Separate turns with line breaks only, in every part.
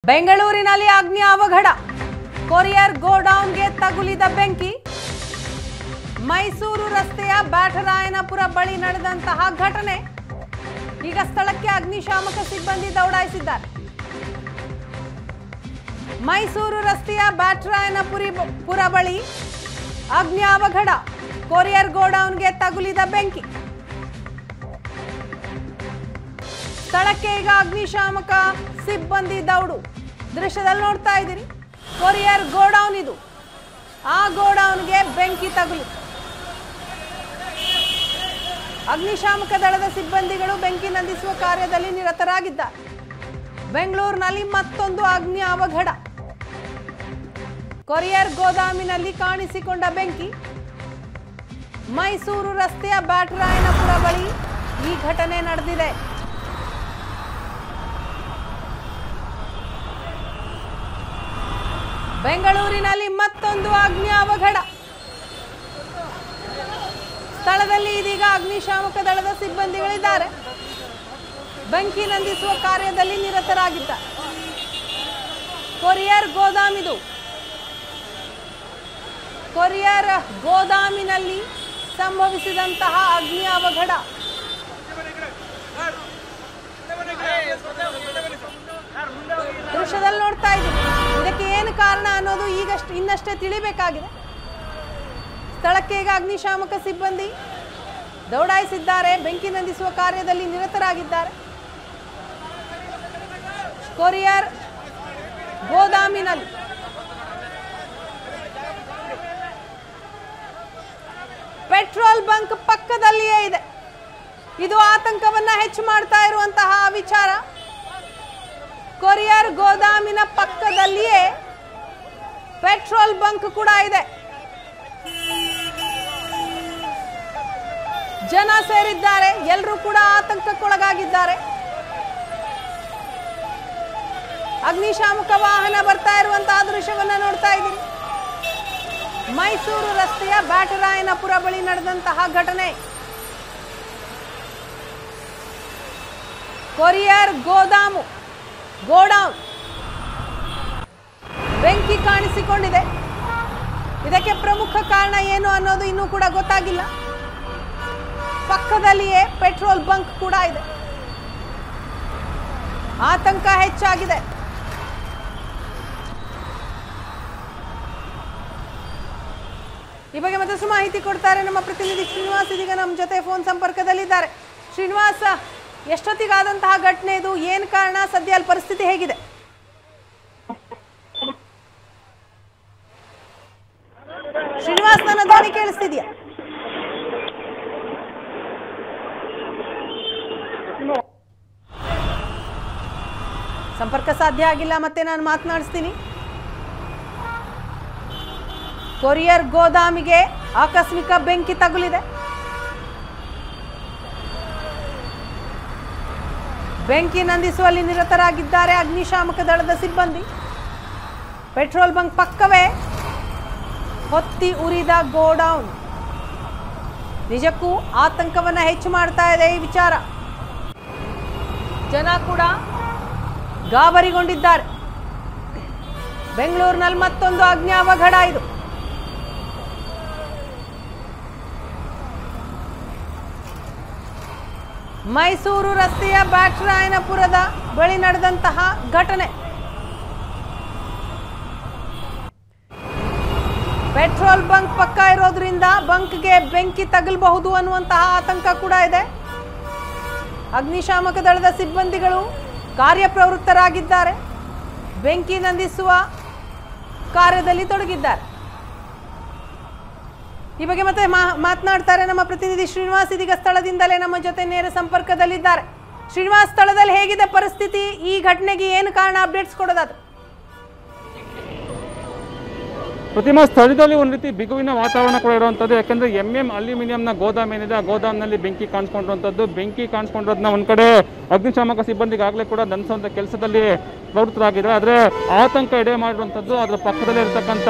ಬೆಂಗಳೂರಿನಲ್ಲಿ ಅಗ್ನಿ ಅವಘಡ ಕೊರಿಯರ್ ಗೋಡೌನ್ಗೆ ತಗುಲಿದ ಬೆಂಕಿ ಮೈಸೂರು ರಸ್ತೆಯ ಬ್ಯಾಟರಾಯನಪುರ ಬಳಿ ನಡೆದಂತಹ ಘಟನೆ ಈಗ ಸ್ಥಳಕ್ಕೆ ಅಗ್ನಿಶಾಮಕ ಸಿಬ್ಬಂದಿ ದೌಡಾಯಿಸಿದ್ದಾರೆ ಮೈಸೂರು ರಸ್ತೆಯ ಬ್ಯಾಟರಾಯನಪುರಿ ಪುರ ಬಳಿ ಅಗ್ನಿ ಅವಘಡ ಕೊರಿಯರ್ ಗೋಡೌನ್ಗೆ ತಗುಲಿದ ಬೆಂಕಿ ಸ್ಥಳಕ್ಕೆ ಈಗ ಅಗ್ನಿಶಾಮಕ ಸಿಬ್ಬಂದಿ ದೌಡು ದೃಶ್ಯದಲ್ಲಿ ನೋಡ್ತಾ ಇದ್ದೀರಿ ಕೊರಿಯರ್ ಗೋಡೌನ್ ಇದು ಆ ಗೋಡೌನ್ಗೆ ಬೆಂಕಿ ತಗುಲಿ ಅಗ್ನಿಶಾಮಕ ದಳದ ಸಿಬ್ಬಂದಿಗಳು ಬೆಂಕಿ ನಂದಿಸುವ ಕಾರ್ಯದಲ್ಲಿ ನಿರತರಾಗಿದ್ದಾರೆ ಬೆಂಗಳೂರಿನಲ್ಲಿ ಮತ್ತೊಂದು ಅಗ್ನಿ ಅವಘಡ ಕೊರಿಯರ್ ಗೋದಾಮಿನಲ್ಲಿ ಕಾಣಿಸಿಕೊಂಡ ಬೆಂಕಿ ಮೈಸೂರು ರಸ್ತೆಯ ಬ್ಯಾಟರಾಯನಪುರ ಬಳಿ ಈ ಘಟನೆ ನಡೆದಿದೆ ಬೆಂಗಳೂರಿನಲ್ಲಿ ಮತ್ತೊಂದು ಅಗ್ನಿ ಅವಘಡ ಸ್ಥಳದಲ್ಲಿ ಇದೀಗ ಅಗ್ನಿಶಾಮಕ ದಳದ ಸಿಬ್ಬಂದಿಗಳಿದ್ದಾರೆ ಬೆಂಕಿ ನಂದಿಸುವ ಕಾರ್ಯದಲ್ಲಿ ನಿರತರಾಗಿದ್ದಾರೆ ಕೊರಿಯರ್ ಗೋದಾಮಿದು ಕೊರಿಯರ್ ಗೋದಾಮಿನಲ್ಲಿ ಸಂಭವಿಸಿದಂತಹ ಅಗ್ನಿ ಅವಘಡ ದೃಶ್ಯದಲ್ಲಿ ನೋಡ್ತಾ ಇದ್ದೀವಿ ಇದಕ್ಕೆ ಏನು ಕಾರಣ ಅನ್ನೋದು ಈಗಷ್ಟು ಇನ್ನಷ್ಟೇ ತಿಳಿಬೇಕಾಗಿದೆ ಸ್ಥಳಕ್ಕೆ ಈಗ ಅಗ್ನಿಶಾಮಕ ಸಿಬ್ಬಂದಿ ದೌಡಾಯಿಸಿದ್ದಾರೆ ಬೆಂಕಿ ನಂದಿಸುವ ಕಾರ್ಯದಲ್ಲಿ ನಿರತರಾಗಿದ್ದಾರೆ ಕೊರಿಯರ್ ಗೋದಾಮಿನಲ್ಲಿ ಪೆಟ್ರೋಲ್ ಬಂಕ್ ಪಕ್ಕದಲ್ಲಿಯೇ ಇದೆ ಇದು ಆತಂಕವನ್ನ ಹೆಚ್ಚು ಮಾಡ್ತಾ ಇರುವಂತಹ ವಿಚಾರ ಕೊರಿಯರ್ ಗೋದಾಮಿನ ಪಕ್ಕದಲ್ಲಿಯೇ ಪೆಟ್ರೋಲ್ ಬಂಕ್ ಕೂಡ ಇದೆ ಜನ ಸೇರಿದ್ದಾರೆ ಎಲ್ಲರೂ ಕೂಡ ಆತಂಕಕ್ಕೊಳಗಾಗಿದ್ದಾರೆ ಅಗ್ನಿಶಾಮಕ ವಾಹನ ಬರ್ತಾ ಇರುವಂತಹ ದೃಶ್ಯವನ್ನ ನೋಡ್ತಾ ಇದ್ದೀರಿ ಮೈಸೂರು ರಸ್ತೆಯ ಬ್ಯಾಟರಾಯನಪುರ ಬಳಿ ನಡೆದಂತಹ ಘಟನೆ ಕೊರಿಯರ್ ಗೋದಾಮು ಗೋಡೌನ್ ಬೆಂಕಿ ಕಾಣಿಸಿಕೊಂಡಿದೆ ಇದಕ್ಕೆ ಪ್ರಮುಖ ಕಾರಣ ಏನು ಅನ್ನೋದು ಇನ್ನೂ ಕೂಡ ಗೊತ್ತಾಗಿಲ್ಲ ಪಕ್ಕದಲ್ಲಿಯೇ ಪೆಟ್ರೋಲ್ ಬಂಕ್ ಕೂಡ ಇದೆ ಆತಂಕ ಹೆಚ್ಚಾಗಿದೆ ಈ ಬಗ್ಗೆ ಮತ್ತಷ್ಟು ಮಾಹಿತಿ ಕೊಡ್ತಾರೆ ನಮ್ಮ ಪ್ರತಿನಿಧಿ ಶ್ರೀನಿವಾಸ್ ಇದೀಗ ನಮ್ಮ ಜೊತೆ ಫೋನ್ ಸಂಪರ್ಕದಲ್ಲಿದ್ದಾರೆ ಶ್ರೀನಿವಾಸ ಎಷ್ಟೊತ್ತಿಗಾದಂತಹ ಘಟನೆ ಇದು ಏನು ಕಾರಣ ಸದ್ಯ ಅಲ್ಲಿ ಪರಿಸ್ಥಿತಿ ಹೇಗಿದೆ ಶ್ರೀನಿವಾಸ್ ನನ್ನ ಧ್ವನಿ ಕೇಳಿಸ್ತಿದ್ಯಾ ಸಂಪರ್ಕ ಸಾಧ್ಯ ಆಗಿಲ್ಲ ಮತ್ತೆ ನಾನು ಮಾತನಾಡಿಸ್ತೀನಿ ಕೊರಿಯರ್ ಗೋದಾಮಿಗೆ ಆಕಸ್ಮಿಕ ಬೆಂಕಿ ತಗುಲಿದೆ ಬೆಂಕಿ ನಂದಿಸುವಲ್ಲಿ ನಿರತರಾಗಿದ್ದಾರೆ ಅಗ್ನಿಶಾಮಕ ದಳದ ಸಿಬ್ಬಂದಿ ಪೆಟ್ರೋಲ್ ಬಂಕ್ ಪಕ್ಕವೇ ಹೊತ್ತಿ ಉರಿದ ಗೋಡೌನ್ ನಿಜಕ್ಕೂ ಆತಂಕವನ್ನ ಹೆಚ್ಚು ಮಾಡ್ತಾ ಇದೆ ಈ ವಿಚಾರ ಜನ ಕೂಡ ಗಾಬರಿಗೊಂಡಿದ್ದಾರೆ ಬೆಂಗಳೂರಿನಲ್ಲಿ ಮತ್ತೊಂದು ಅಗ್ನಿ ಅವಘಡ ಇದು ಮೈಸೂರು ರಸ್ತೆಯ ಬ್ಯಾಟರಾಯನಪುರದ ಬಳಿ ನಡೆದಂತಹ ಘಟನೆ ಪೆಟ್ರೋಲ್ ಬಂಕ್ ಪಕ್ಕ ಇರೋದ್ರಿಂದ ಬಂಕ್ಗೆ ಬೆಂಕಿ ತಗಲಬಹುದು ಅನ್ನುವಂತಹ ಆತಂಕ ಕೂಡ ಇದೆ ಅಗ್ನಿಶಾಮಕ ದಳದ ಸಿಬ್ಬಂದಿಗಳು ಕಾರ್ಯಪ್ರವೃತ್ತರಾಗಿದ್ದಾರೆ ಬೆಂಕಿ ನಂದಿಸುವ ಕಾರ್ಯದಲ್ಲಿ ತೊಡಗಿದ್ದಾರೆ ಈ ಬಗ್ಗೆ ಮತ್ತೆ ಮಾ- ಮಾತನಾಡ್ತಾರೆ ನಮ್ಮ ಪ್ರತಿನಿಧಿ ಶ್ರೀನಿವಾಸ್ ಇದೀಗ ಸ್ಥಳದಿಂದಲೇ ನಮ್ಮ ಜೊತೆ ನೇರ ಸಂಪರ್ಕದಲ್ಲಿದ್ದಾರೆ ಶ್ರೀನಿವಾಸ್ ಸ್ಥಳದಲ್ಲಿ ಹೇಗಿದೆ ಪರಿಸ್ಥಿತಿ ಈ ಘಟನೆಗೆ ಏನು ಕಾರಣ ಅಪ್ಡೇಟ್ಸ್ ಕೊಡೋದಾದ್ರೆ
ಪ್ರತಿಮಾ ಸ್ಥಳದಲ್ಲಿ ಒಂದು ರೀತಿ ಬಿಗುವಿನ ವಾತಾವರಣ ಕೂಡ ಇರುವಂಥದ್ದು ಯಾಕಂದ್ರೆ ಎಂ ಎಂ ಅಲ್ಯೂಮಿನಿಯಂನ ಗೋದಾಮ್ ಏನಿದೆ ಆ ಗೋದಾಮ್ನಲ್ಲಿ ಬೆಂಕಿ ಕಾಣಿಸ್ಕೊಂಡಿರುವಂಥದ್ದು ಬೆಂಕಿ ಕಾಣಿಸ್ಕೊಂಡಿರೋದನ್ನ ಒಂದ್ ಕಡೆ ಅಗ್ನಿಶಾಮಕ ಸಿಬ್ಬಂದಿಗೆ ಆಗಲೇ ಕೂಡ ದಂಡಿಸುವಂಥ ಕೆಲಸದಲ್ಲಿ ಪ್ರವೃತ್ತರಾಗಿದ್ದಾರೆ ಆದರೆ ಆತಂಕ ಎಡೆ ಮಾಡಿರುವಂಥದ್ದು ಅದರ ಪಕ್ಕದಲ್ಲೇ ಇರತಕ್ಕಂಥ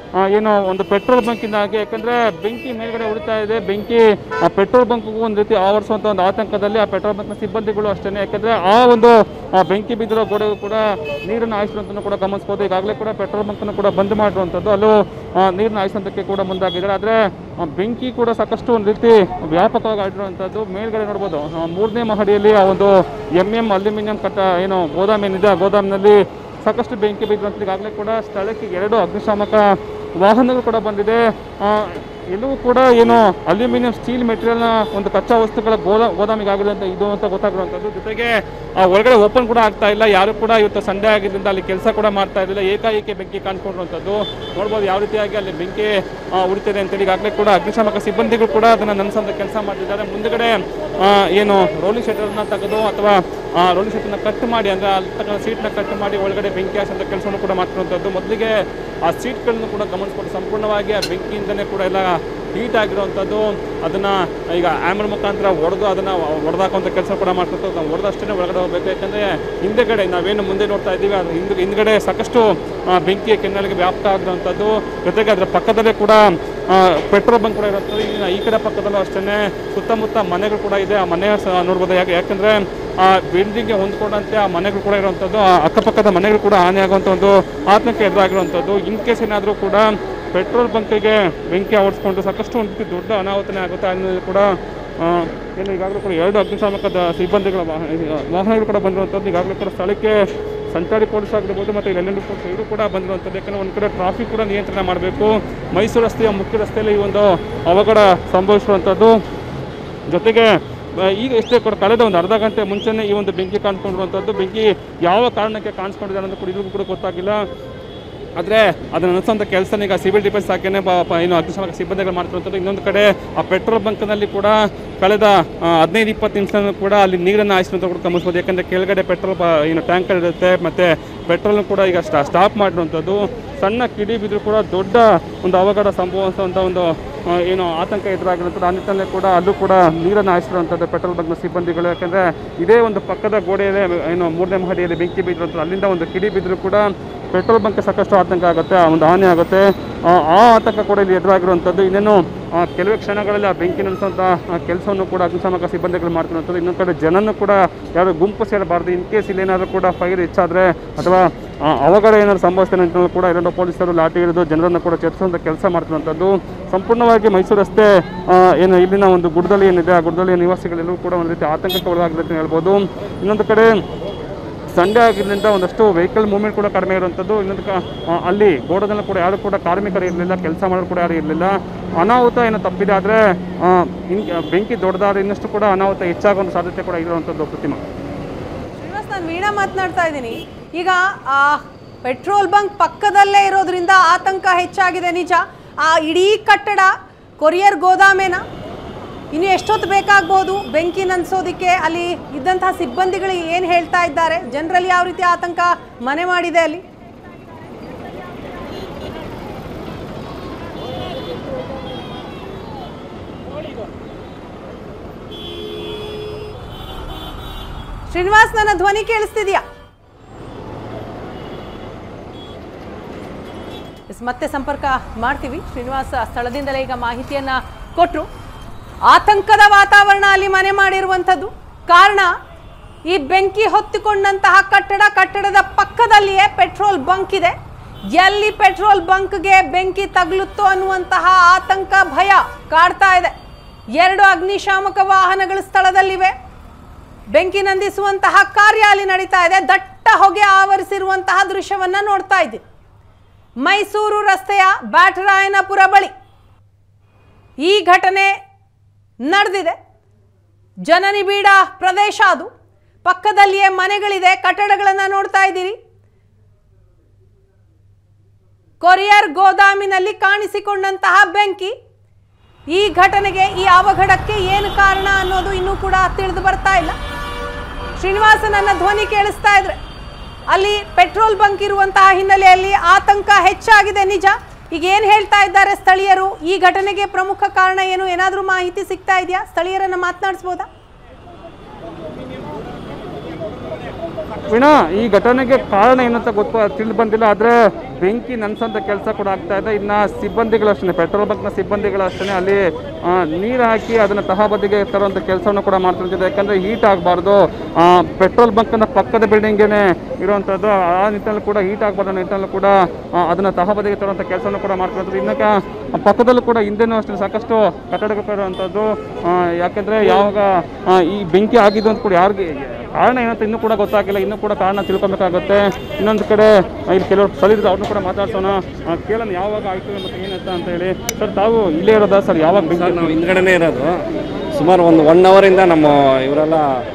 ಆ, ಏನು ಒಂದು ಪೆಟ್ರೋಲ್ ಬಂಕಿಂದಾಗಿ ಯಾಕಂದ್ರೆ ಬೆಂಕಿ ಮೇಲ್ಗಡೆ ಉಳಿತಾ ಇದೆ ಬೆಂಕಿ ಆ ಪೆಟ್ರೋಲ್ ಬಂಕ್ಗೂ ಒಂದು ರೀತಿ ಆವರಿಸುವಂತ ಒಂದು ಆತಂಕದಲ್ಲಿ ಆ ಪೆಟ್ರೋಲ್ ಬಂಕ್ನ ಸಿಬ್ಬಂದಿಗಳು ಅಷ್ಟೇ ಯಾಕಂದ್ರೆ ಆ ಒಂದು ಆ ಬೆಂಕಿ ಬಿದ್ದಿರೋ ಗೋಡೆಗೂ ಕೂಡ ನೀರನ್ನು ಹಾಯಿಸುವಂತನ್ನು ಕೂಡ ಗಮನಿಸಬಹುದು ಈಗಾಗಲೇ ಕೂಡ ಪೆಟ್ರೋಲ್ ಬಂಕನ್ನು ಕೂಡ ಬಂದ್ ಮಾಡಿರುವಂಥದ್ದು ಅಲ್ಲೂ ಆ, ನೀರನ್ನ ಹಾಯಿಸುವಂತಕ್ಕೆ ಕೂಡ ಮುಂದಾಗಿದ್ದಾರೆ ಆದರೆ ಆ ಬೆಂಕಿ ಕೂಡ ಸಾಕಷ್ಟು ಒಂದು ರೀತಿ ವ್ಯಾಪಕವಾಗಿ ಆಗಿರುವಂಥದ್ದು ಮೇಲ್ಗಡೆ ನೋಡ್ಬೋದು ಆ, ಮೂರನೇ ಮಹಡಿಯಲ್ಲಿ ಆ ಒಂದು ಎಮ್ ಎಮ್ ಅಲ್ಯೂಮಿನಿಯಂ ಕಟ್ಟ ಏನು ಗೋದಾಮ್ ಏನಿದೆ ಆ ಗೋದಾಮ್ನಲ್ಲಿ ಸಾಕಷ್ಟು ಬೆಂಕಿ ಬಿದ್ದಂತ ಈಗಾಗಲೇ ಕೂಡ ಸ್ಥಳಕ್ಕೆ ಎರಡು ಅಗ್ನಿಶಾಮಕ ವಾಹನಗಳು ಕೂಡ ಬಂದಿದೆ ಆ, ಎಲ್ಲವೂ ಕೂಡ ಏನು ಅಲ್ಯೂಮಿನಿಯಂ ಸ್ಟೀಲ್ ಮೆಟೀರಿಯಲ್ನ ಒಂದು ಕಚ್ಚಾ ವಸ್ತುಗಳ ಗೋದಾ ಗೋದಾಮಿಗಾಗಿದೆ ಅಂತ ಇದು ಅಂತ ಗೊತ್ತಾಗಿರುವಂಥದ್ದು ಜೊತೆಗೆ ಆ ಒಳಗಡೆ ಓಪನ್ ಕೂಡ ಆಗ್ತಾ ಇಲ್ಲ ಯಾರು ಕೂಡ ಇವತ್ತು ಸಂಡೇ ಆಗಿದ್ದರಿಂದ ಅಲ್ಲಿ ಕೆಲಸ ಕೂಡ ಮಾಡ್ತಾ ಇರಲಿಲ್ಲ ಏಕಾಏಕಿ ಬೆಂಕಿ ಕಾಣಿಸ್ಕೊಂಡಿರುವಂಥದ್ದು ನೋಡ್ಬೋದು ಯಾವ ರೀತಿಯಾಗಿ ಅಲ್ಲಿ ಬೆಂಕಿ ಆ, ಉಳಿತಿದೆ ಅಂತೇಳಿ ಈಗಾಗಲೇ ಕೂಡ ಅಗ್ನಿಶಾಮಕ ಸಿಬ್ಬಂದಿಗಳು ಕೂಡ ಅದನ್ನು ನನಸಂತ ಕೆಲಸ ಮಾಡ್ತಿದ್ದಾರೆ ಮುಂದುಗಡೆ ಆ, ಏನು ರೋಲಿಂಗ್ ಶಟರ್ನ ತೆಗೆದು ಅಥವಾ ರೋಲಿಂಗ್ ಶಟರ್ನ ಕಟ್ ಮಾಡಿ ಅಂದರೆ ಅಲ್ಲಿ ತಕ್ಕ ಸೀಟ್ನ ಕಟ್ ಮಾಡಿ ಒಳಗಡೆ ಬೆಂಕಿ ಹಾಸಂತ ಕೆಲಸವನ್ನು ಕೂಡ ಮಾಡ್ತಿರುವಂಥದ್ದು ಮೊದಲಿಗೆ ಆ ಸೀಟ್ಗಳನ್ನು ಕೂಡ ಗಮನಿಸ್ಕೊಂಡು ಸಂಪೂರ್ಣವಾಗಿ ಆ ಬೆಂಕಿಯಿಂದನೇ ಕೂಡ ಎಲ್ಲ ಹೀಟ್ ಆಗಿರುವಂಥದ್ದು ಅದನ್ನು ಈಗ ಆ್ಯಮರ್ ಮುಖಾಂತರ ಹೊಡೆದು ಅದನ್ನು ಹೊಡೆದಾಕುವಂಥ ಕೆಲಸ ಕೂಡ ಮಾಡ್ತಿರ್ತಾರೆ ನಾವು ಹೊಡೆದಷ್ಟೇ ಒಳಗಡೆ ಹೋಗಬೇಕು ಯಾಕಂದರೆ ಹಿಂದೆಗಡೆ ನಾವೇನು ಮುಂದೆ ನೋಡ್ತಾ ಇದ್ದೀವಿ ಅದು ಹಿಂದೆ ಹಿಂದ್ಗಡೆ ಸಾಕಷ್ಟು ಆ, ಬೆಂಕಿಯ ಕೆನ್ನಲಿಗೆ ವ್ಯಾಪ್ತ ಆಗಿರುವಂಥದ್ದು ಜೊತೆಗೆ ಅದರ ಪಕ್ಕದಲ್ಲೇ ಕೂಡ ಪೆಟ್ರೋಲ್ ಬಂಕ್ ಕೂಡ ಇರುತ್ತದೆ ಇನ್ನು ಈ ಕಡೆ ಪಕ್ಕದಲ್ಲೂ ಅಷ್ಟೇ ಸುತ್ತಮುತ್ತ ಮನೆಗಳು ಕೂಡ ಇದೆ ಆ ಮನೆ ಸಹ ನೋಡ್ಬೋದು ಯಾಕೆ ಯಾಕಂದರೆ ಆ ಬಿಲ್ಡಿಂಗ್ಗೆ ಹೊಂದ್ಕೊಂಡಂತೆ ಆ ಮನೆಗಳು ಕೂಡ ಇರುವಂಥದ್ದು ಆ ಅಕ್ಕಪಕ್ಕದ ಮನೆಗಳು ಕೂಡ ಹಾನಿಯಾಗುವಂಥ ಒಂದು ಆತಂಕ ಎದುರಾಗಿರುವಂಥದ್ದು ಇನ್ ಕೇಸ್ ಏನಾದರೂ ಕೂಡ ಪೆಟ್ರೋಲ್ ಬಂಕಿಗೆ ಬೆಂಕಿ ಆವರಿಸ್ಕೊಂಡು ಸಾಕಷ್ಟು ಒಂದು ರೀತಿ ದೊಡ್ಡ ಅನಾಹುತನೇ ಆಗುತ್ತೆ ಅನ್ನೋದು ಕೂಡ ಆ, ಏನು ಈಗಾಗಲೇ ಕೂಡ ಎರಡು ಅಗ್ನಿಶಾಮಕದ ಸಿಬ್ಬಂದಿಗಳ ವಾಹನ ವಾಹನಗಳು ಕೂಡ ಬಂದಿರುವಂಥದ್ದು ಈಗಾಗಲೇ ಕೂಡ ಸ್ಥಳಕ್ಕೆ ಸಂಚಾರಿ ಪೊಲೀಸ್ ಆಗಿರ್ಬೋದು ಮತ್ತು ಎಲ್ ಎನ್ ಪೊಲೀಸ್ ಇದು ಕೂಡ ಬಂದಿರುವಂಥದ್ದು ಯಾಕಂದರೆ ಒಂದು ಕಡೆ ಟ್ರಾಫಿಕ್ ಕೂಡ ನಿಯಂತ್ರಣ ಮಾಡಬೇಕು ಮೈಸೂರು ರಸ್ತೆಯ ಮುಖ್ಯ ರಸ್ತೆಯಲ್ಲಿ ಈ ಒಂದು ಅವಘಡ ಸಂಭವಿಸಿರುವಂಥದ್ದು ಜೊತೆಗೆ ಆ, ಈಗ ಎಷ್ಟೇ ಕೂಡ ಕಳೆದ ಒಂದು ಅರ್ಧ ಗಂಟೆ ಮುಂಚೆನೇ ಈ ಒಂದು ಬೆಂಕಿ ಕಾಣಿಸ್ಕೊಂಡಿರುವಂಥದ್ದು ಬೆಂಕಿ ಯಾವ ಕಾರಣಕ್ಕೆ ಕಾಣಿಸ್ಕೊಂಡಿದೆ ಅನ್ನೋದು ಕೂಡ ಇದಕ್ಕೂ ಕೂಡ ಗೊತ್ತಾಗಿಲ್ಲ ಆದರೆ ಅದನ್ನು ನಡೆಸುವಂಥ ಕೆಲಸ ಈಗ ಸಿವಿಲ್ ಡಿಫೆನ್ಸ್ ಹಾಕೇನೆ ಬ- ಪ- ಏನು ಅಗ್ನಿಶಾಮಕ ಸಿಬ್ಬಂದಿಗಳು ಮಾಡ್ತಿರುವಂಥದ್ದು ಇನ್ನೊಂದು ಕಡೆ ಆ ಪೆಟ್ರೋಲ್ ಬಂಕ್ನಲ್ಲಿ ಕೂಡ ಕಳೆದ ಆ, ಹದಿನೈದು ಇಪ್ಪತ್ತು ನಿಮಿಷ ಕೂಡ ಅಲ್ಲಿ ನೀರನ್ನು ಹಾಯಿಸುವಂತ ಕೂಡ ಗಮನಿಸ್ಬೋದು ಯಾಕಂದರೆ ಕೆಳಗಡೆ ಪೆಟ್ರೋಲ್ ಬ- ಏನು ಟ್ಯಾಂಕರ್ ಇರುತ್ತೆ ಮತ್ತು ಪೆಟ್ರೋಲ್ನ ಕೂಡ ಈಗ ಸ್ಟಾ ಸ್ಟಾಪ್ ಮಾಡಿರುವಂಥದ್ದು ಸಣ್ಣ ಕಿಡಿ ಬಿದ್ದರೂ ಕೂಡ ದೊಡ್ಡ ಒಂದು ಅವಘಡ ಸಂಭವಿಸುವಂಥ ಒಂದು ಆ, ಏನು ಆತಂಕ ಎದುರಾಗಿರುವಂಥದ್ದು ಆ ನಿಟ್ಟಿನಲ್ಲಿ ಕೂಡ ಅಲ್ಲೂ ಕೂಡ ನೀರನ್ನು ಹಾಯಿಸಿರುವಂಥದ್ದು ಪೆಟ್ರೋಲ್ ಬಂಕ್ನ ಸಿಬ್ಬಂದಿಗಳು ಯಾಕಂದರೆ ಇದೇ ಒಂದು ಪಕ್ಕದ ಗೋಡೆಯಲ್ಲೇ ಏನು ಮೂರನೇ ಮಹಡಿಯಲ್ಲಿ ಬೆಂಕಿ ಬಿದ್ದಿರುವಂಥದ್ದು ಅಲ್ಲಿಂದ ಒಂದು ಕಿಡಿ ಬಿದ್ದರೂ ಕೂಡ ಪೆಟ್ರೋಲ್ ಬಂಕ್ ಸಾಕಷ್ಟು ಆತಂಕ ಆಗುತ್ತೆ ಆ ಒಂದು ಹಾನಿ ಆಗುತ್ತೆ ಆ ಆ ಆತಂಕ ಕೂಡ ಇಲ್ಲಿ ಎದುರಾಗಿರುವಂಥದ್ದು ಇನ್ನೇನು ಆ, ಕೆಲವೇ ಕ್ಷಣಗಳಲ್ಲಿ ಆ ಬೆಂಕಿ ನಡೆಸುವಂಥ ಕೆಲಸವನ್ನು ಕೂಡ ಅಗ್ನಿಶಾಮಕ ಸಿಬ್ಬಂದಿಗಳು ಮಾಡ್ತಿರುವಂಥದ್ದು ಇನ್ನೊಂದು ಕಡೆ ಜನನ್ನು ಕೂಡ ಯಾರು ಗುಂಪು ಸೇರಬಾರ್ದು ಇನ್ ಕೇಸ್ ಇಲ್ಲೇನಾದರೂ ಕೂಡ ಫೈರ್ ಹೆಚ್ಚಾದರೆ ಅಥವಾ ಆ, ಅವಘಡ ಏನಾದ್ರು ಸಂಭವಿಸಿದ ನಿಟ್ಟಿನಲ್ಲಿ ಕೂಡ ಎರಡು ಪೊಲೀಸರು ಲಾಠಿ ಹಿಡಿದು ಜನರನ್ನು ಕೂಡ ಚರ್ಚಿಸುವಂಥ ಕೆಲಸ ಮಾಡ್ತಿರುವಂಥದ್ದು ಸಂಪೂರ್ಣವಾಗಿ ಮೈಸೂರು ರಸ್ತೆ ಆ, ಏನು ಇಲ್ಲಿನ ಒಂದು ಗುಡ್ಡದಲ್ಲಿ ಏನಿದೆ ಆ ಗುಡ್ಡದಲ್ಲಿಯ ನಿವಾಸಿಗಳೆಲ್ಲರೂ ಕೂಡ ಒಂದು ರೀತಿ ಆತಂಕಕ್ಕೆ ಒಳಗಾಗಿದೆ ಅಂತ ಹೇಳ್ಬೋದು ಇನ್ನೊಂದು ಕಡೆ ಸಂಡೇ ಆಗಿದ್ದರಿಂದ ಒಂದಷ್ಟು ವೆಹಿಕಲ್ ಮೂವ್ಮೆಂಟ್ ಕೂಡ ಕಡಿಮೆ ಇರುವಂಥದ್ದು ಇನ್ನೊಂದು ಕ- ಆ, ಅಲ್ಲಿ ಗೋಡದಲ್ಲಿ ಕೂಡ ಯಾರು ಕೂಡ ಕಾರ್ಮಿಕರು ಇರಲಿಲ್ಲ ಕೆಲಸ ಮಾಡೋರು ಕೂಡ ಯಾರು ಇರಲಿಲ್ಲ ಅನಾಹುತ ಏನೋ ತಪ್ಪಿದೆ ಆದರೆ ಇನ್ ಬೆಂಕಿ ದೊಡ್ಡದಾದ್ರೆ ಇನ್ನಷ್ಟು ಕೂಡ ಅನಾಹುತ ಹೆಚ್ಚಾಗುವಂಥ ಸಾಧ್ಯತೆ ಕೂಡ ಇರುವಂಥದ್ದು ಪ್ರತಿಮಾ
ಶ್ರೀನಿವಾಸ್ ನಾನು ವೀಣಾ ಮಾತನಾಡ್ತಾ ಇದ್ದೀನಿ ಈಗ ಆ ಪೆಟ್ರೋಲ್ ಬಂಕ್ ಪಕ್ಕದಲ್ಲೇ ಇರೋದ್ರಿಂದ ಆತಂಕ ಹೆಚ್ಚಾಗಿದೆ ನಿಜ ಆ ಇಡೀ ಕಟ್ಟಡ ಕೊರಿಯರ್ ಗೋದಾಮೇನ ಇನ್ನು ಎಷ್ಟೊತ್ತು ಬೇಕಾಗ್ಬೋದು ಬೆಂಕಿ ನಂದಿಸೋದಕ್ಕೆ ಅಲ್ಲಿ ಇದ್ದಂತಹ ಸಿಬ್ಬಂದಿಗಳು ಏನು ಹೇಳ್ತಾ ಇದ್ದಾರೆ ಜನರಲ್ಲಿ ಯಾವ ರೀತಿ ಆತಂಕ ಮನೆ ಮಾಡಿದೆ ಅಲ್ಲಿ ಶ್ರೀನಿವಾಸ್ ನನ್ನ ಧ್ವನಿ ಕೇಳಿಸ್ತಿದ್ಯಾ ಎಸ್, ಮತ್ತೆ ಸಂಪರ್ಕ ಮಾಡ್ತೀವಿ ಶ್ರೀನಿವಾಸ ಸ್ಥಳದಿಂದಲೇ ಈಗ ಮಾಹಿತಿಯನ್ನ ಕೊಟ್ಟರು ಆತಂಕದ ವಾತಾವರಣ ಅಲ್ಲಿ ಮನೆ ಮಾಡಿರುವಂಥದ್ದು ಕಾರಣ ಈ ಬೆಂಕಿ ಹೊತ್ತಿಕೊಂಡಂತಹ ಕಟ್ಟಡ ಕಟ್ಟಡದ ಪಕ್ಕದಲ್ಲಿಯೇ ಪೆಟ್ರೋಲ್ ಬಂಕ್ ಇದೆ ಎಲ್ಲಿ ಪೆಟ್ರೋಲ್ ಬಂಕ್ಗೆ ಬೆಂಕಿ ತಗಲುತ್ತೋ ಅನ್ನುವಂತಹ ಆತಂಕ ಭಯ ಕಾಡ್ತಾ ಇದೆ ಎರಡು ಅಗ್ನಿಶಾಮಕ ವಾಹನಗಳು ಸ್ಥಳದಲ್ಲಿವೆ ಬೆಂಕಿ ನಂದಿಸುವಂತಹ ಕಾರ್ಯ ಅಲ್ಲಿ ನಡೀತಾ ಇದೆ ದಟ್ಟ ಹೊಗೆ ಆವರಿಸಿರುವಂತಹ ದೃಶ್ಯವನ್ನ ನೋಡ್ತಾ ಇದ್ದೀವಿ ಮೈಸೂರು ರಸ್ತೆಯ ಬ್ಯಾಟರಾಯನಪುರ ಬಳಿ ಈ ಘಟನೆ ನಡೆದಿದೆ ಜನನಿಬಿಡ ಪ್ರದೇಶ ಅದು ಪಕ್ಕದಲ್ಲಿಯೇ ಮನೆಗಳಿದೆ ಕಟ್ಟಡಗಳನ್ನು ನೋಡ್ತಾ ಇದ್ದೀರಿ ಕೊರಿಯರ್ ಗೋದಾಮಿನಲ್ಲಿ ಕಾಣಿಸಿಕೊಂಡಂತಹ ಬೆಂಕಿ ಈ ಘಟನೆಗೆ ಈ ಅವಘಡಕ್ಕೆ ಏನು ಕಾರಣ ಅನ್ನೋದು ಇನ್ನೂ ಕೂಡ ತಿಳಿದು ಬರ್ತಾ ಇಲ್ಲ ಶ್ರೀನಿವಾಸ ನನ್ನ ಧ್ವನಿ ಕೇಳಿಸ್ತಾ ಇದ್ರೆ ಅಲ್ಲಿ ಪೆಟ್ರೋಲ್ ಬಂಕ್ ಇರುವಂತಹ ಹಿನ್ನೆಲೆಯಲ್ಲಿ ಆತಂಕ ಹೆಚ್ಚಾಗಿದೆ ನಿಜ ಈಗ ಏನು ಹೇಳ್ತಾ ಇದ್ದಾರೆ ಸ್ಥಳೀಯರು ಈ ಘಟನೆಗೆ ಪ್ರಮುಖ ಕಾರಣ ಏನು ಏನಾದರೂ ಮಾಹಿತಿ ಸಿಗ್ತಾ ಇದೆಯಾ ಸ್ಥಳೀಯರನ್ನ ಮಾತನಾಡಿಸ್ಬೋದಾ
ವೀಣಾ ಈ ಘಟನೆಗೆ ಕಾರಣ ಏನಂತ ಗೊತ್ತು ತಿಳಿದು ಬಂದಿಲ್ಲ ಆದರೆ ಬೆಂಕಿ ನನ್ಸಂತ ಕೆಲಸ ಕೂಡ ಆಗ್ತಾ ಇದೆ ಇನ್ನು ಸಿಬ್ಬಂದಿಗಳು ಅಷ್ಟೇ ಪೆಟ್ರೋಲ್ ಬಂಕ್ನ ಸಿಬ್ಬಂದಿಗಳು ಅಷ್ಟೇ ಅಲ್ಲಿ ಆ, ನೀರು ಹಾಕಿ ಅದನ್ನು ತಹಬದಿಗೆ ತರುವಂಥ ಕೆಲಸವನ್ನು ಕೂಡ ಮಾಡ್ತಿರ್ತಿದೆ ಯಾಕಂದರೆ ಹೀಟ್ ಆಗಬಾರ್ದು ಪೆಟ್ರೋಲ್ ಬಂಕ್ನ ಪಕ್ಕದ ಬಿಲ್ಡಿಂಗೇನೆ ಇರುವಂಥದ್ದು ಆ ನಿಟ್ಟಿನಲ್ಲಿ ಕೂಡ ಹೀಟ್ ಆಗಬಾರ್ದು ಅನ್ನೋ ನಿಟ್ಟಿನಲ್ಲಿ ಕೂಡ ಆ, ಅದನ್ನು ತಹಬದಿಗೆ ತರುವಂಥ ಕೆಲಸವನ್ನು ಕೂಡ ಮಾಡ್ತಿರ್ತಾರೆ ಇನ್ನು ಕ- ಪಕ್ಕದಲ್ಲೂ ಕೂಡ ಹಿಂದೆನೂ ಅಷ್ಟೇ ಸಾಕಷ್ಟು ಕಟ್ಟಡಗಳು ಇರುವಂಥದ್ದು ಆ, ಯಾಕಂದ್ರೆ ಯಾವಾಗ ಆ, ಈ ಬೆಂಕಿ ಆಗಿದ್ದು ಅಂತ ಕೂಡ ಯಾರಿಗೆ ಕಾರಣ ಏನಂತ ಇನ್ನೂ ಕೂಡ ಗೊತ್ತಾಗಿಲ್ಲ ಇನ್ನೂ ಕೂಡ ಕಾರಣ ತಿಳ್ಕೊಬೇಕಾಗುತ್ತೆ ಇನ್ನೊಂದು ಕಡೆ ಆ, ಇಲ್ಲಿ ಕೆಲವರು ಸ್ಥಳೀಯರು ಅವ್ರನ್ನೂ ಕೂಡ ಮಾತಾಡ್ಸೋಣ ಆ, ಕೇಳೋಣ ಯಾವಾಗ ಆಯ್ತು ಮತ್ತು ಏನಂತ ಅಂತ ಹೇಳಿ ಸರ್ ತಾವು ಇಲ್ಲೇ ಇರೋದಾ ಸರ್ ಯಾವಾಗ ಬೆಂಕಿ
ಸರ್ ನಾವು ಹಿಂದ್ಗಡೆನೇ ಇರೋದು ಸುಮಾರು ಒಂದು ಒನ್ ಅವರಿಂದ ನಮ್ಮ ಇವರೆಲ್ಲ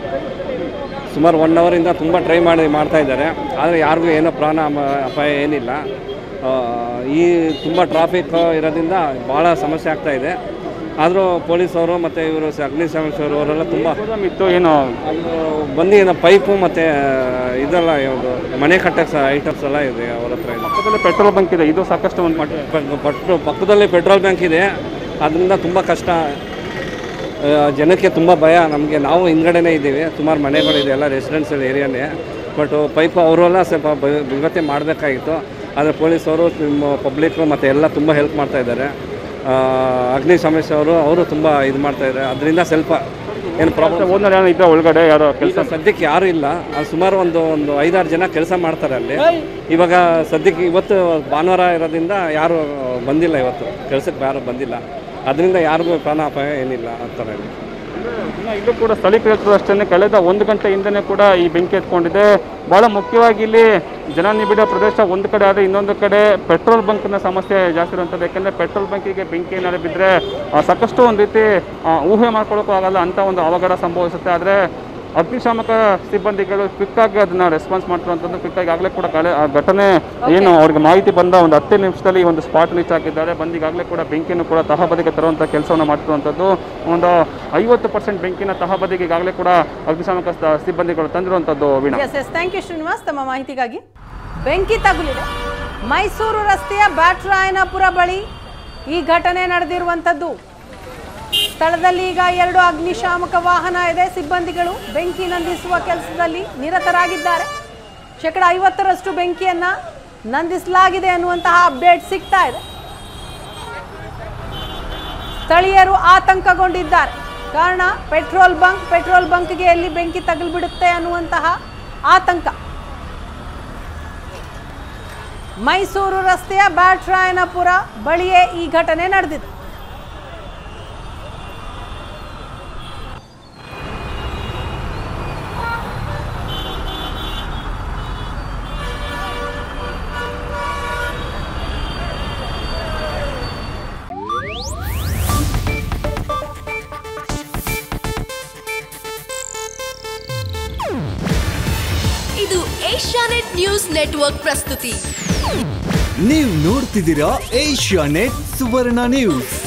ಸುಮಾರು ಒನ್ ಅವರಿಂದ ತುಂಬ ಟ್ರೈ ಮಾಡಿ ಮಾಡ್ತಾ ಇದ್ದಾರೆ ಆದರೆ ಯಾರಿಗೂ ಏನೋ ಪ್ರಾಣ ಅಮ- ಅಪಾಯ ಏನಿಲ್ಲ ಆ, ಈ ತುಂಬ ಟ್ರಾಫಿಕ್ ಇರೋದ್ರಿಂದ ಭಾಳ ಸಮಸ್ಯೆ ಆಗ್ತಾ ಇದೆ ಆದರೂ ಪೊಲೀಸವರು ಮತ್ತು ಇವರು ಅಗ್ನಿಶಾಮಕರು ಅವರೆಲ್ಲ ತುಂಬ
ಗೋದಾಮ್ ಇತ್ತು ಏನು
ಅದು ಬಂದು ಏನೋ ಪೈಪು ಮತ್ತು ಇದೆಲ್ಲ ಯಾವುದು ಮನೆ ಕಟ್ಟಕ್ಕೆ ಐಟಮ್ಸ್ ಎಲ್ಲ ಇದೆ ಅವ್ರ ಹತ್ರ ಇದೆ
ಪಕ್ಕದಲ್ಲಿ ಪೆಟ್ರೋಲ್ ಬಂಕ್ ಇದೆ ಇದು ಸಾಕಷ್ಟು ಒಂದು ಮಟ್ಟ
ಪ- ಪಟ್ಟು ಪಕ್ಕದಲ್ಲಿ ಪೆಟ್ರೋಲ್ ಬ್ಯಾಂಕ್ ಇದೆ ಅದರಿಂದ ತುಂಬ ಕಷ್ಟ ಆ, ಜನಕ್ಕೆ ತುಂಬ ಭಯ ನಮಗೆ ನಾವು ಹಿಂದ್ಗಡೆನೇ ಇದ್ದೀವಿ ಸುಮಾರು ಮನೆಗಳಿದೆ ಎಲ್ಲ ರೆಸಿಡೆನ್ಷಿಯಲ್ ಏರಿಯಾನೇ ಬಟ್ ಪೈಪ್ ಅವರೆಲ್ಲ ಸ್ವಲ್ಪ ಬ- ವ್ಯವಸ್ಥೆ ಮಾಡಬೇಕಾಗಿತ್ತು ಆದರೆ ಪೊಲೀಸವರು ನಿಮ್ಮ ಪಬ್ಲಿಕ್ಕು ಮತ್ತು ಎಲ್ಲ ತುಂಬ ಹೆಲ್ಪ್ ಮಾಡ್ತಾ ಇದ್ದಾರೆ ಅಗ್ನಿ ಸಮಸ್ಯೆ ಅವರು ಅವರು ತುಂಬ ಇದು ಮಾಡ್ತಾ ಇದ್ದಾರೆ ಅದರಿಂದ ಸ್ವಲ್ಪ ಏನು ಪ್ರಾಬ್ಲಮ್
ಓನರ್ ಏನೋ ಇದ್ದ ಒಳಗಡೆ ಯಾರೋ ಕೆಲಸ
ಈಗ ಸದ್ಯಕ್ಕೆ ಯಾರೂ ಇಲ್ಲ ಅದು ಸುಮಾರು ಒಂದು ಒಂದು ಐದಾರು ಜನ ಕೆಲಸ ಮಾಡ್ತಾರೆ ಅಲ್ಲಿ ಇವಾಗ ಸದ್ಯಕ್ಕೆ ಇವತ್ತು ಭಾನುವಾರ ಇರೋದ್ರಿಂದ ಯಾರು ಬಂದಿಲ್ಲ ಇವತ್ತು ಕೆಲಸಕ್ಕೆ ಯಾರು ಬಂದಿಲ್ಲ ಅದರಿಂದ ಯಾರಿಗೂ ಪ್ರಾಣಾಪಾಯ ಏನಿಲ್ಲ ಆ ಥರ ಇದೆ
ಇನ್ನು ಇಲ್ಲೂ ಕೂಡ ಸ್ಥಳೀಕರಿಸಲು ಅಷ್ಟೇ ಕಳೆದ ಒಂದು ಗಂಟೆ ಹಿಂದೆನೇ ಕೂಡ ಈ ಬೆಂಕಿ ಎತ್ಕೊಂಡಿದೆ ಬಹಳ ಮುಖ್ಯವಾಗಿ ಇಲ್ಲಿ ಜನನಿಬಿಡ ಪ್ರದೇಶ ಒಂದು ಕಡೆ ಆದರೆ ಇನ್ನೊಂದು ಕಡೆ ಪೆಟ್ರೋಲ್ ಬಂಕ್ನ ಸಮಸ್ಯೆ ಜಾಸ್ತಿ ಇರುವಂಥದ್ದು ಯಾಕೆಂದರೆ ಪೆಟ್ರೋಲ್ ಬಂಕಿಗೆ ಬೆಂಕಿ ಏನಾದ್ರು ಬಿದ್ದರೆ ಆ, ಸಾಕಷ್ಟು ಒಂದು ರೀತಿ ಆ, ಊಹೆ ಮಾಡ್ಕೊಳ್ಳೋಕ್ಕೂ ಆಗಲ್ಲ ಅಂತ ಒಂದು ಅವಘಡ ಸಂಭವಿಸುತ್ತೆ ಆದರೆ ಅಗ್ನಿಶಾಮಕ ಸಿಬ್ಬಂದಿಗಳು ಕ್ವಿಕ್ಕಾಗಿ ಅದನ್ನ ರೆಸ್ಪಾನ್ಸ್ ಮಾಡ್ತಿರುವಂಥದ್ದು ಕ್ವಿಕ್ಕಾಗಿ ಆಗಲೇ ಕೂಡ ಕಳೆ ಆ ಘಟನೆ ಏನು ಅವ್ರಿಗೆ ಮಾಹಿತಿ ಬಂದ ಒಂದು ಹತ್ತು ನಿಮಿಷದಲ್ಲಿ ಈ ಒಂದು ಸ್ಪಾಟ್ ರೀಚ್ ಆಗಿದ್ದಾರೆ ಬಂದು ಈಗಾಗಲೇ ಕೂಡ ಬೆಂಕಿಯನ್ನು ಕೂಡ ತಹಬದಿಗೆ ತರುವಂಥ ಕೆಲಸವನ್ನು ಮಾಡ್ತಿರುವಂಥದ್ದು ಒಂದು ಐವತ್ತು ಪರ್ಸೆಂಟ್ ಬೆಂಕಿನ ತಹಬದಿಗೆ ಈಗಾಗಲೇ ಕೂಡ ಅಗ್ನಿಶಾಮಕ ಸ- ಸಿಬ್ಬಂದಿಗಳು ತಂದಿರುವಂಥದ್ದು Veena
yes yes thank you Srinivas ತಮ್ಮ ಮಾಹಿತಿಗಾಗಿ ಬೆಂಕಿ ತಗುಲಿದೆ ಮೈಸೂರು ರಸ್ತೆಯ ಬ್ಯಾಟ್ರಾಯನಪುರ ಬಳಿ ಈ ಘಟನೆ ನಡೆದಿರುವಂಥದ್ದು ಸ್ಥಳದಲ್ಲಿ ಈಗ ಎರಡು ಅಗ್ನಿಶಾಮಕ ವಾಹನ ಇದೆ ಸಿಬ್ಬಂದಿಗಳು ಬೆಂಕಿ ನಂದಿಸುವ ಕೆಲಸದಲ್ಲಿ ನಿರತರಾಗಿದ್ದಾರೆ ಶೇಕಡ ಐವತ್ತರಷ್ಟು ಬೆಂಕಿಯನ್ನ ನಂದಿಸಲಾಗಿದೆ ಅನ್ನುವಂತಹ ಅಪ್ಡೇಟ್ ಸಿಗ್ತಾ ಇದೆ ಸ್ಥಳೀಯರು ಆತಂಕಗೊಂಡಿದ್ದಾರೆ ಕಾರಣ ಪೆಟ್ರೋಲ್ ಬಂಕ್ ಪೆಟ್ರೋಲ್ ಬಂಕ್ಗೆ ಎಲ್ಲಿ ಬೆಂಕಿ ತಗಲ್ಬಿಡುತ್ತೆ ಅನ್ನುವಂತಹ ಆತಂಕ ಮೈಸೂರು ರಸ್ತೆಯ ಬ್ಯಾಟ್ರಾಯನಪುರ ಬಳಿಯೇ ಈ ಘಟನೆ ನಡೆದಿದೆ
ಇದು ಏಷ್ಯಾನೆಟ್ ನ್ಯೂಸ್ ನೆಟ್ವರ್ಕ್ ಪ್ರಸ್ತುತಿ
ನೀವು ನೋಡ್ತಿದ್ದೀರಾ ಏಷ್ಯಾ ನೆಟ್ ಸುವರ್ಣ ನ್ಯೂಸ್